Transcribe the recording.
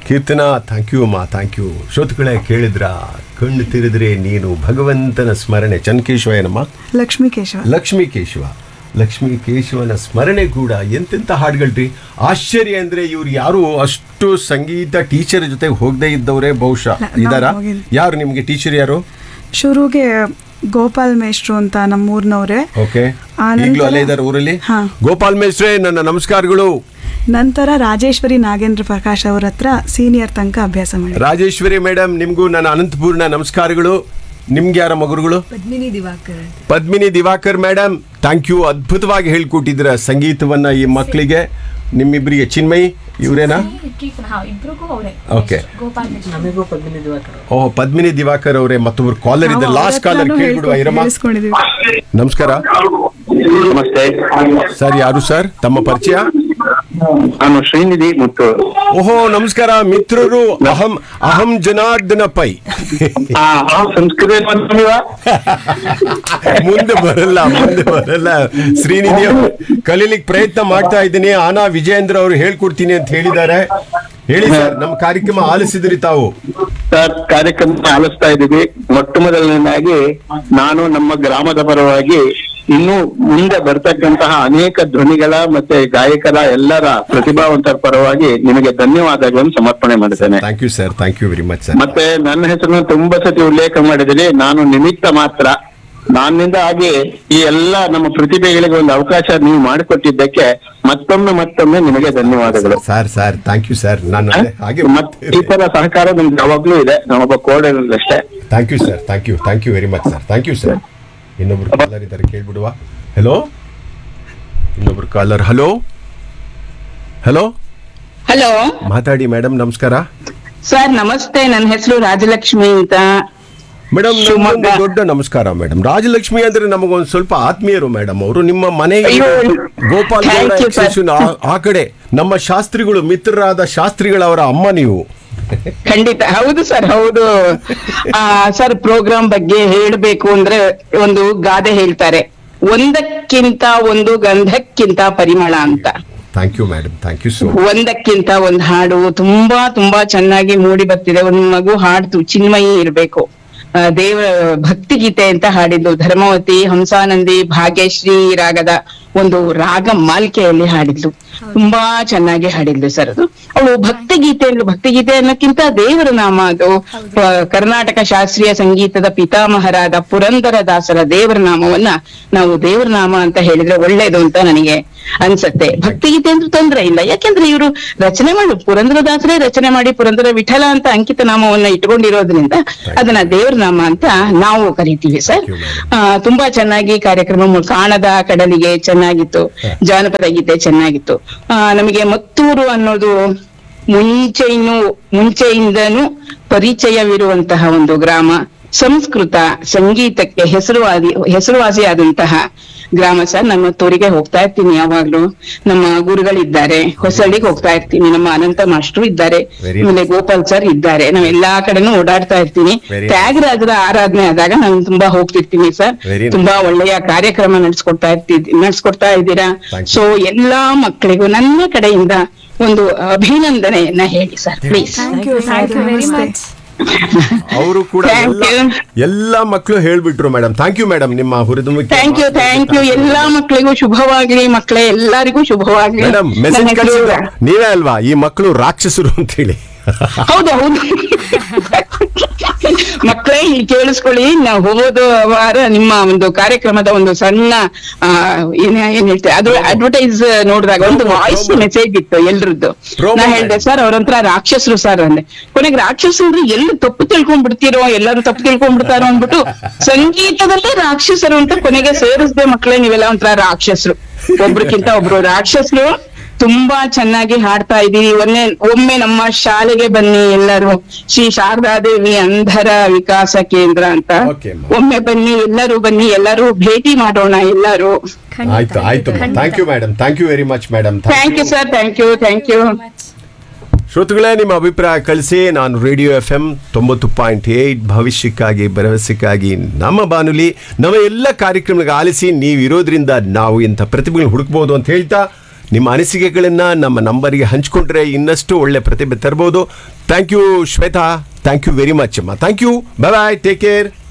Keerthana thank you ಅಮ್ಮ thank you ಶ್ರೋತುಗಳೇ ಕೇಳಿದ್ರ ಕಣ್ಣು ತಿರಿದ್ರೆ ನೀನು ಭಗವಂತನ ಸ್ಮರಣೆ ಚನ್ಕೇಶವಯ್ಯನಮ್ಮ ಲಕ್ಷ್ಮೀ ಕೇಶವ ಲಕ್ಷ್ಮೀ ಕೇಶವ ಲಕ್ಷ್ಮೀ ಕೇಶವನ ಸ್ಮರಣೆ ಕೂಡ ಎಂತೆಂಥ ಹಾಡುಗಳ್ರಿ ಆಶ್ಚರ್ಯ ಅಂದ್ರೆ ಇವ್ರು ಯಾರು ಅಷ್ಟು ಸಂಗೀತ ಟೀಚರ್ ಜೊತೆ ಹೋಗದೇ ಇದ್ದವರೇ ಬಹುಶಃ ಇಲ್ಲ, ನಾವು ಇದಾರಾ ಹೋಗಿಲ್ಲ. ಯಾರು ನಿಮ್ಗೆ ಟೀಚರ್ ಯಾರು ಶುರುಗೆ ಗೋಪಾಲ್ ಮೇಷ್ಟ್ರು ಅಂತ ನಮ್ಮೂರ್ನವ್ರೆ ಓಕೆ ಆ ಈಗಲೂ ನಂತರ- ಅಲ್ಲೇ ಇದ್ದಾರೆ ಊರಲ್ಲಿ ಹಾ. ಗೋಪಾಲ್ ಮೇಸ್ಟ್ರೆ ನನ್ನ ನಮಸ್ಕಾರಗಳು ನಂತರ ರಾಜೇಶ್ವರಿ ನಾಗೇಂದ್ರ ಪ್ರಕಾಶ್ ಅವ್ರ ಹತ್ರ ಸೀನಿಯರ್ ತನಕ ಅಭ್ಯಾಸ ಮಾಡಿ ರಾಜೇಶ್ವರಿ ಮೇಡಮ್ ನಿಮಗೂ ನನ್ನ ಅನಂತಪೂರ್ಣ ನಮಸ್ಕಾರಗಳು ನಿಮ್ಗೆ ಯಾರ ಮಗುರುಗಳು Padmini Divakar Padmini Divakar madam thank you ಅದ್ಭುತವಾಗಿ ಹೇಳ್ಕೊಟ್ಟಿದ್ರ ಸಂಗೀತವನ್ನ ಈ ಮಕ್ಕಳಿಗೆ ನಿಮ್ಮಿಬ್ಬರಿಗೆ ಚಿನ್ಮಯಿ ಇವರೇನಾ ಹಾ ಇಬ್ರಿಗೂ ಅವರೇ Okay. ಗೋಪಾಲ್ ಮಿಶ್ರಾ. ನಮಗೂ ಪದ್ಮಿನಿ ದಿವಾಕರ್ ಓಹ್ ಪದ್ಮಿನಿ ದಿವಾಕರ್ ಅವರೇ ಮತ್ತೊಬ್ರು ಕಾಲರ್ ಇದ್ದಾರೆ ನಾವು ಲಾಸ್ಟ್ ಅವ್ರ ಕಾಲರ್ ಹತ್ರನೂ ಕೇಳ್ಬಿಡುವ ಹೇಳ್ಕೊ- ಇರಮ್ಮ ಹೇಳಿಸ್ಕೊಂಡಿದೀವಿ ನಮಸ್ಕಾರ ನಮಸ್ತೆ ಸರ್ ಯಾರು ಸರ್ ತಮ್ಮ ಪರಿಚಯ ನಾನು ಶ್ರೀನಿಧಿ ಮತ್ತು ಓಹೋ ನಮಸ್ಕಾರ ಮಿತ್ರರು ಅಹಂ ಅಹಂ ಜನಾರ್ದನ ಪೈ ಆ, ಆ ಸಂಸ್ಕೃತ ಮಾಧ್ಯಮವಾ? ಮುಂದೆ ಬರಲ್ಲ ಮುಂದೆ ಬರಲ್ಲ ಶ್ರೀನಿಧಿ ಅವ್ರು ಕಲೀಲಿಕ್ಕೆ ಪ್ರಯತ್ನ ಮಾಡ್ತಾ ಇದ್ದೀನಿ ಆನಾ ವಿಜಯೇಂದ್ರ ಅವರು ಹೇಳ್ಕೊಡ್ತೀನಿ ಅಂತ ಹೇಳಿದ್ದಾರೆ ಹೇಳಿ ಸರ್ ನಮ್ಮ ಕಾರ್ಯಕ್ರಮ ಆಲಿಸಿದ್ರಿ ತಾವು ಸರ್ ಕಾರ್ಯಕ್ರಮ ಆಲಿಸ್ತಾ ಇದ್ದೀವಿ ಮೊಟ್ಟ ಮೊದಲನೇದಾಗಿ ನಾನು ನಮ್ಮ ಗ್ರಾಮದ ಪರವಾಗಿ ಇನ್ನು ಮುಂದೆ ಬರ್ತಕ್ಕಂತಹ ಅನೇಕ ಧ್ವನಿಗಳ ಮತ್ತೆ ಗಾಯಕರ ಎಲ್ಲರ ಪ್ರತಿಭಾವಂತರ ಪರವಾಗಿ ನಿಮಗೆ ಧನ್ಯವಾದಗಳನ್ನು ಸಮರ್ಪಣೆ ಮಾಡಿದ್ದೇನೆ thank you sir thank you very much sir ಮತ್ತೆ ನನ್ನ ಹೆಸರನ್ನು ತುಂಬಾ ಸತಿ ಉಲ್ಲೇಖ ಮಾಡಿದ್ದೀನಿ ನಾನು ನಿಮಿತ್ತ ಮಾತ್ರ ನನ್ನಿಂದ ಹಾಗೆ ಈ ಎಲ್ಲ ನಮ್ಮ ಪ್ರತಿಭೆಗಳಿಗೆ ಒಂದು ಅವಕಾಶ ನೀವು ಮಾಡಿಕೊಟ್ಟಿದ್ದಕ್ಕೆ ಮತ್ತೊಮ್ಮೆ ಮತ್ತೊಮ್ಮೆ ನಿಮಗೆ ಧನ್ಯವಾದಗಳು sir sir thank you sir ನಾನು ಅದೇ ಹಾಗೆ ಮತ್ತೆ ಈ ತರ ಸಹಕಾರ ನಮ್ಗೆ ಯಾವಾಗ್ಲೂ ಇದೆ ನಾವೊಬ್ಬ ಕೋಡರ್ ಅಷ್ಟೇ thank you sir thank you thank you very much sir thank you sir ಇನ್ನೊಬ್ರು ಕಾಲರ್ ಇದ್ದಾರೆ ಕೇಳ್ಬಿಡುವ ಹೆಲೋ ಇನ್ನೊಬ್ರು ಕಾಲರ್ ಹಲೋ ಹಲೋ ಹಲೋ ಮಾತಾಡಿ ಮೇಡಮ್ ನಮಸ್ಕಾರ ಸರ್ ನಮಸ್ತೆ ನನ್ನ ಹೆಸರು ರಾಜಲಕ್ಷ್ಮಿ ಅಂತ ಮೇಡಮ್ ಶಿವಮೊಗ್ಗ. ದೊಡ್ಡ ನಮಸ್ಕಾರ ಮೇಡಮ್ ರಾಜಲಕ್ಷ್ಮಿ ಅಂದ್ರೆ ನಮಗೊಂದು ಸ್ವಲ್ಪ ಆತ್ಮೀಯರು ಮೇಡಮ್ ಅವರು ನಿಮ್ಮ ಮನೆಗೆ ಅಯ್ಯೋ, Gopal thank Gowda you, sir. extension ಆ- ಆ ಕಡೆ ನಮ್ಮ ಶಾಸ್ತ್ರಿಗಳು ಮಿತ್ರರಾದ ಶಾಸ್ತ್ರಿಗಳವರ ಅಮ್ಮ ನೀವು ಖಂಡಿತ ಹೌದು ಸರ್ ಹೌದು ಆ, ಸರ್ ಪ್ರೋಗ್ರಾಮ್ ಬಗ್ಗೆ ಹೇಳಬೇಕು ಅಂದ್ರೆ ಒಂದು ಗಾದೆ ಹೇಳ್ತಾರೆ ಒಂದಕ್ಕಿಂತ ಒಂದು ಗಂಧಕ್ಕಿಂತ ಪರಿಮಳ ಅಂತ thank you madam thank you so ಒಂದಕ್ಕಿಂತ ಒಂದು ಹಾಡು ತುಂಬಾ ತುಂಬಾ ಚೆನ್ನಾಗಿ ಮೂಡಿ ಬರ್ತಿದೆ ಒಂದ್ ಮಗು ಹಾಡ್ತು ಚಿನ್ಮಯಿ ಇರ್ಬೇಕು ಆ, ದೇವ ಭಕ್ತಿ ಗೀತೆ ಅಂತ ಹಾಡಿದ್ದು ಧರ್ಮವತಿ ಹಂಸಾನಂದಿ ಭಾಗ್ಯಶ್ರೀ ರಾಗದ ಒಂದು ರಾಗ ಮಾಲಿಕೆಯಲ್ಲಿ ಹಾಡಿದ್ಲು ತುಂಬಾ ಚೆನ್ನಾಗಿ ಹಾಡಿದ್ಲು ಸರ್ ಅದು ಅವಳು ಭಕ್ತಿ ಗೀತೆ ಭಕ್ತಿ ಗೀತೆ ಅನ್ನೋಕ್ಕಿಂತ ದೇವರ ನಾಮ ಅದು ಆ, ಕರ್ನಾಟಕ ಶಾಸ್ತ್ರೀಯ ಸಂಗೀತದ ಪಿತಾಮಹರಾದ ಪುರಂದರ ದಾಸರ ದೇವರ ನಾಮವನ್ನ ನಾವು ದೇವರ ನಾಮ ಅಂತ ಹೇಳಿದ್ರೆ ಒಳ್ಳೇದು ಅಂತ ನನಗೆ ಅನ್ಸತ್ತೆ ಭಕ್ತಿಗೀತೆ ಅಂದ್ರೆ ತೊಂದ್ರೆ ಇಲ್ಲ ಯಾಕೆಂದ್ರೆ ಇವರು ರಚನೆ ಮಾಡಿ ಪುರಂದರದಾಸರೇ ರಚನೆ ಮಾಡಿ ಪುರಂದರ ವಿಠಲ ಅಂತ ಅಂಕಿತ ನಾಮವನ್ನ ಇಟ್ಕೊಂಡಿರೋದ್ರಿಂದ ಅದನ್ನ ದೇವ್ರ ನಾಮ ಅಂತ ನಾವು ಕರಿತೀವಿ ಸರ್ Thank you, madam. ಆ, ತುಂಬಾ ಚೆನ್ನಾಗಿ ಕಾರ್ಯಕ್ರಮ ಮು- ಕಾಣದ ಕಡಲಿಗೆ ಚೆನ್ನಾಗಿತ್ತು ಜಾನಪದ ಗೀತೆ ಚೆನ್ನಾಗಿತ್ತು ಆ, ನಮಗೆ ಮತ್ತೂರು ಅನ್ನೋದು ಮುಂಚೆಯಿನ್ನು ಮುಂಚೆಯಿಂದನೂ ಪರಿಚಯವಿರುವಂತಹ ಒಂದು ಗ್ರಾಮ ಸಂಸ್ಕೃತ ಸಂಗೀತಕ್ಕೆ ಹೆಸರುವಾದಿ ಹೆಸರುವಾಸಿಯಾದಂತಹ ಗ್ರಾಮ ಸರ್ ನಾನು ಮತ್ತೂರಿಗೆ ಹೋಗ್ತಾ ಇರ್ತೀನಿ ಯಾವಾಗ್ಲೂ ನಮ್ಮ ಗುರುಗಳಿದ್ದಾರೆ ಹೊಸಳ್ಳಿಗೆ ಹೋಗ್ತಾ ಇರ್ತೀನಿ ನಮ್ಮ ಅನಂತ ಮಾಸ್ಟ್ರು ಇದ್ದಾರೆ Very ಆಮೇಲೆ ಗೋಪಾಲ್ ಸರ್ ಇದ್ದಾರೆ ನಾವ್ ಎಲ್ಲಾ ಕಡೆನೂ ಓಡಾಡ್ತಾ ಇರ್ತೀನಿ Very ತ್ಯಾಗರಾಜರ ಆರಾಧನೆ ಆದಾಗ ನಾನು ತುಂಬಾ ಹೋಗ್ತಿರ್ತೀನಿ ಸರ್ Very nice. ತುಂಬಾ ಒಳ್ಳೆಯ ಕಾರ್ಯಕ್ರಮ ನಡೆಸ್ಕೊಡ್ತಾ ಇರ್ತಿದ್ ನಡೆಸ್ಕೊಡ್ತಾ ಇದ್ದೀರಾ Thank you. ಸೊ ಎಲ್ಲಾ ಮಕ್ಕಳಿಗೂ ನನ್ನ ಕಡೆಯಿಂದ ಒಂದು ಅಭಿನಂದನೆಯನ್ನ ಹೇಳಿ sir please thank you Thank you very much. ಅವರು ಕೂಡ Thank ಎಲ್ಲ you. ಎಲ್ಲ ಮಕ್ಕಳು ಹೇಳ್ಬಿಟ್ರು ಮೇಡಮ್ ಥ್ಯಾಂಕ್ ಯು ಮೇಡಮ್ ನಿಮ್ಮ ಹುರಿದುಂಬಿಕೆ ಥ್ಯಾಂಕ್ ಯು ಥ್ಯಾಂಕ್ ಯು ಎಲ್ಲಾ ಮಕ್ಕಳಿಗೂ ಶುಭವಾಗ್ಲಿ ಮಕ್ಕಳೇ ಎಲ್ಲರಿಗೂ ಶುಭವಾಗ್ಲಿ ಮೇಡಮ್ ನನ್ನ ಮೆಸೇಜ್ ಹೆಸರು- ಕಳಿಸಿದ್ರು ನೀವೇ ಅಲ್ವಾ ಈ ಮಕ್ಕಳು ರಾಕ್ಷಸರು ಅಂತ ಹೇಳಿ ಹೌದು ಹೌದು ಮಕ್ಕಳೇ ಇಲ್ಲಿ ಕೇಳಿಸ್ಕೊಳ್ಳಿ ನಾವು ಹೋದ ವಾರ ನಿಮ್ಮ ಒಂದು ಕಾರ್ಯಕ್ರಮದ ಒಂದು ಸಣ್ಣ ಆ, ಏನ್ ಏನ್ ಹೇಳ್ತಾರೆ ಅದು ಅಡ್ವರ್ಟೈಸ್ ನೋಡಿದಾಗ ಒಂದು Promo, ವಾಯ್ಸ್ promo. ಮೆಸೇಜ್ ಇತ್ತು ಎಲ್ರದ್ದು Promo ನಾ ಹೇಳ್ದೆ ಸರ್ ಅವ್ರಂತ್ರ ರಾಕ್ಷಸರು ಸರ್ ಅಂದೆ ಕೊನೆಗೆ ರಾಕ್ಷಸರು ಎಲ್ಲಿ ತಪ್ಪು ತಿಳ್ಕೊಂಡ್ಬಿಡ್ತೀರೋ ಎಲ್ಲರೂ ತಪ್ಪು ತಿಳ್ಕೊಂಡ್ಬಿಡ್ತಾರೋ ಅಂದ್ಬಿಟ್ಟು ಸಂಗೀತದಲ್ಲೇ ರಾಕ್ಷಸರು ಅಂತ ಕೊನೆಗೆ ಸೇರಿಸ್ದೆ ಮಕ್ಕಳೇ ನೀವೆಲ್ಲ ಒಂಥರ ರಾಕ್ಷಸರು ಒಬ್ರಕ್ಕಿಂತ ಒಬ್ರು ರಾಕ್ಷಸರು ತುಂಬಾ ಚೆನ್ನಾಗಿ ಹಾಡ್ತಾ ಇದೀವಿ ಒಮ್ಮೆ ಒಮ್ಮೆ ನಮ್ಮ ಶಾಲೆಗೆ ಬನ್ನಿ ಎಲ್ಲರೂ ಶ್ರೀ ಶಾರದಾದೇವಿ ಅಂಧರ ವಿಕಾಸ ಕೇಂದ್ರ ಅಂತ Okay, ma'am. ಒಮ್ಮೆ ಬನ್ನಿ ಎಲ್ಲರೂ ಬನ್ನಿ ಎಲ್ಲರೂ ಭೇಟಿ ಮಾಡೋಣ ಎಲ್ಲರೂ ಖಂಡಿತ, ಆಯ್ತು ಆಯ್ತು ಖಂಡಿತ. Thank you madam thank you very much madam thank you sir thank you thank you ಶ್ರೋತೃಗಳೇ ನಿಮ್ಮ ಅಭಿಪ್ರಾಯ ಕಳಿಸಿ ನಾನು ರೇಡಿಯೋ ಎಫ್ ಎಂ ತೊಂಬತ್ತು ಪಾಯಿಂಟ್ ಏಯ್ಟ್ ಭವಿಷ್ಯಕ್ಕಾಗಿ ಭರವಸೆಕ್ಕಾಗಿ ನಮ್ಮ ಬಾನುಲಿ ನಮ್ಮ ಎಲ್ಲ ಕಾರ್ಯಕ್ರಮಗಳಿಗೆ ಆಲಿಸಿ ನೀವು ಇರೋದ್ರಿಂದ ನಾವು ಇಂಥ ಪ್ರತಿಭೆಗಳನ್ನ ಹುಡುಕ್ಬೋದು ಅಂತ ಹೇಳ್ತಾ ನಿಮ್ಮ ಅನಿಸಿಕೆಗಳನ್ನ ನಮ್ಮ ನಂಬರ್ಗೆ ಹಂಚ್ಕೊಂಡ್ರೆ ಇನ್ನಷ್ಟು ಒಳ್ಳೆ ಪ್ರತಿಭೆ ತರ್ಬೋದು thank you Shweta thank you very much ಅಮ್ಮ thank you bye take care